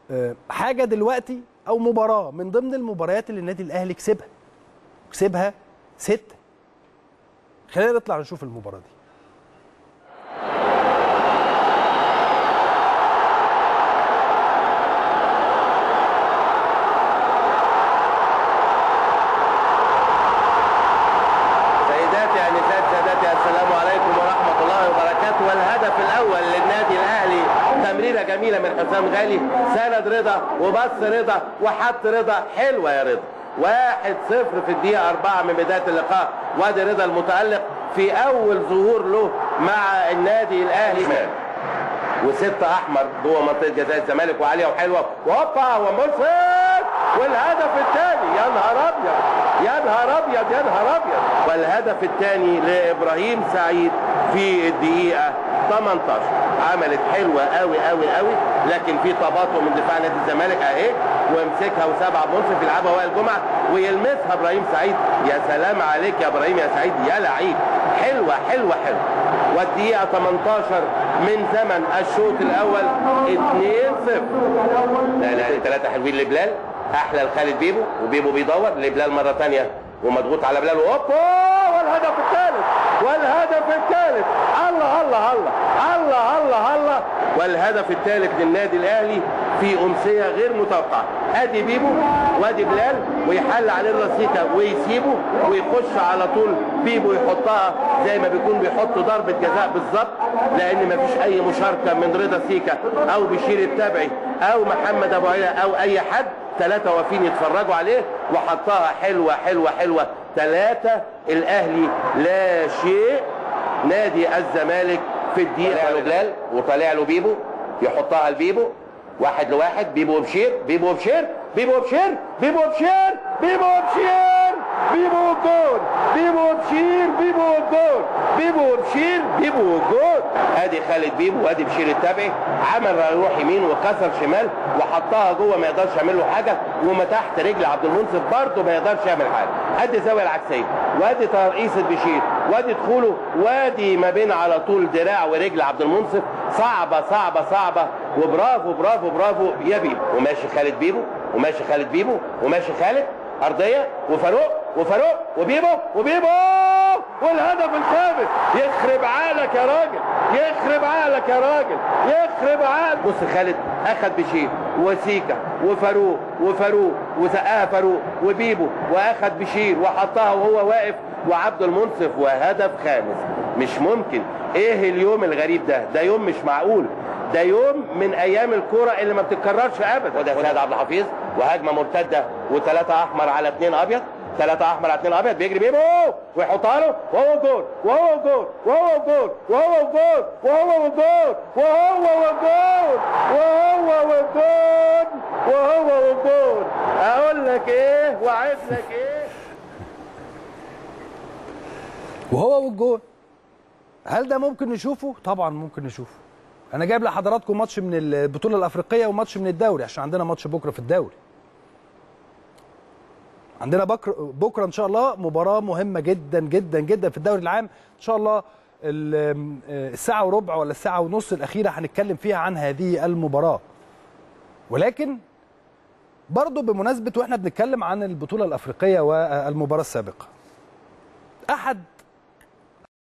آه، حاجه دلوقتي او مباراه من ضمن المباريات اللي النادي الاهلي كسبها كسبها ستة خلينا نطلع نشوف المباراه دي سيداتي انسات سادتي السلام عليكم ورحمه الله وبركاته والهدف الاول للنادي الاهلي تمريره جميله من حسام غالي سند رضا وبص رضا وحط رضا حلوه يا رضا واحد صفر في الدقيقة أربعة من بداية اللقاء وادي رضا المتألق في أول ظهور له مع النادي الأهلي وستة أحمر جوه منطقة جزاء الزمالك وعالية وحلوة وهوبا ومرسل والهدف الثاني يا نهار أبيض يا نهار أبيض يا نهار أبيض والهدف الثاني لإبراهيم سعيد في الدقيقة 18 عملت حلوة قوي قوي قوي لكن في تباطؤ من دفاع نادي الزمالك أهي ويمسكها وسبعة منصف يلعبها وائل جمعة ويلمسها إبراهيم سعيد يا سلام عليك يا إبراهيم يا سعيد يا لعيب حلوة حلوة حلوة والدقيقة 18 من زمن الشوط الأول 2-0 لا لا ثلاثة حلوين لبلال أحلى لخالد بيبو وبيبو بيدور لبلال مرة تانية ومضغوط على بلال وهوبا والهدف الثالث والهدف الثالث الله الله الله الله الله الله والهدف الثالث للنادي الاهلي في امسيه غير متوقعه ادي بيبو وادي بلال ويحل عليه الرصيكه ويسيبه ويخش على طول بيبو يحطها زي ما بيكون بيحط ضربه جزاء بالظبط لان مفيش اي مشاركه من رضا سيكا او بشير التبعي او محمد ابو عيله او اي حد ثلاثة واقفين يتفرجوا عليه وحطها حلوة حلوة حلوة ثلاثة الأهلي لا شيء نادي الزمالك في الدقيقة طلع له بلال وطالع له بيبو يحطها لبيبو واحد لواحد بيبو وبشير بيبو وبشير بيبو وبشير بيبو وبشير بيبو وبشير بيبو وجول بيبو وبشير بيبو وجول بيبو وبشير بيبو وجول ادي خالد بيبو وادي بشير التبعي عمل يروح يمين وكسر شمال وحطها جوه ما يقدرش يعمل له حاجه وما تحت رجل عبد المنصف برضه ما يقدرش يعمل حاجه ادي الزاويه العكسيه وادي ترقيصه بشير وادي دخوله وادي ما بين على طول دراع ورجل عبد المنصف صعبه صعبه صعبه وبرافو برافو برافو يا بيبو وماشي خالد بيبو وماشي خالد بيبو وماشي خالد ارضيه وفاروق وفاروق وبيبو وبيبو والهدف الخامس يخرب عقلك يا راجل يخرب عقلك يا راجل يخرب عقلك بص خالد اخد بشير وسيكا وفاروق وفاروق وسقاها فاروق وبيبو واخد بشير وحطها وهو واقف وعبد المنصف وهدف خامس مش ممكن ايه اليوم الغريب ده ده يوم مش معقول ده يوم من ايام الكوره اللي ما بتتكررش ابدا وده سيد عبد الحفيظ وهجمه مرتده وثلاثه احمر على اثنين ابيض ثلاثة أحمر على اثنين أبيض بيجري بيبو ويحطها له وهو جول وهو جول وهو جول وهو جول وهو جول وهو جول وهو جول وهو جول أقول لك إيه وأعيد لك إيه وهو والجول هل ده ممكن نشوفه؟ طبعا ممكن نشوفه. انا جايب لحضراتكم ماتش من البطوله الافريقيه وماتش من الدوري عشان عندنا ماتش بكره في الدوري. عندنا بكره بكره ان شاء الله مباراه مهمه جدا جدا جدا في الدوري العام ان شاء الله ال- الساعه وربع ولا الساعه ونص الاخيره هنتكلم فيها عن هذه المباراه. ولكن برضه بمناسبه واحنا بنتكلم عن البطوله الافريقيه والمباراه السابقه. احد